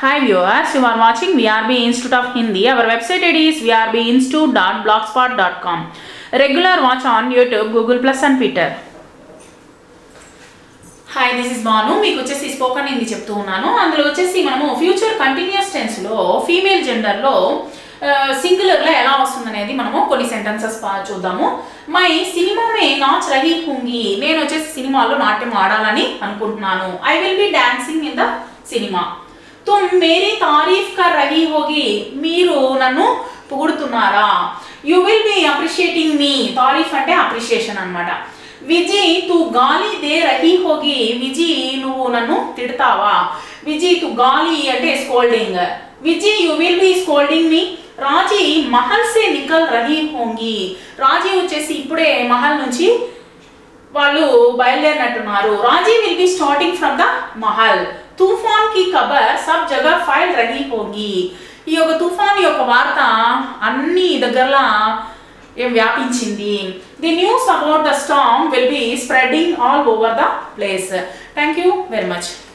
Hi viewers, you are watching VRB Institute of Hindi. Our website ID is vrbinstitute.blogspot.com. Regular watch on YouTube, Google Plus and Twitter. Hi this is Banu మీకు వచ్చేసి spoken Hindi చెప్తూ ఉన్నాను అందులో వచ్చేసి మనము future continuous టెన్స్లో female జెండర్లో సింగులర్లో ఎలా వస్తుందనేది మనము కొన్ని సెంటెన్సెస్ చూద్దాము మై సినిమా మే నాచ్ రహీ హుంగి నేను వచ్చేసి సినిమాలో నాట్యం ఆడాలని అనుకుంటున్నాను I will be dancing in the cinema తుమ్ మేరీ తారీఫ్ కర్ రహీ హోగి మీరు నన్ను పొగుడుతున్నారా you will be appreciating me తారీఫ్ అంటే అప్రిషియేషన్ అన్నమాట విజి తు గాలి దే రహీ హోగి విజి నువ్వు నన్ను తిడతావా విజి తు గాలి అంటే స్కోల్డింగ్ విజి you will be scolding me Raji మహల్ సే నికల్ రహీ హోంగి రాజీ వచ్చేసి ఇప్పుడే మహల్ నుంచి వాళ్ళు బయలుదేరినట్టున్నారు Raji will be starting from the mahal తుఫాన్ కి ఖబర్ సబ్ జగ ఫైల్ రహీ హోగి ఈ యొక్క తుఫాన్ యొక్క వార్త అన్ని దగ్గరలా ఏం వ్యాపించింది the news about the storm will be spreading all over the place thank you very much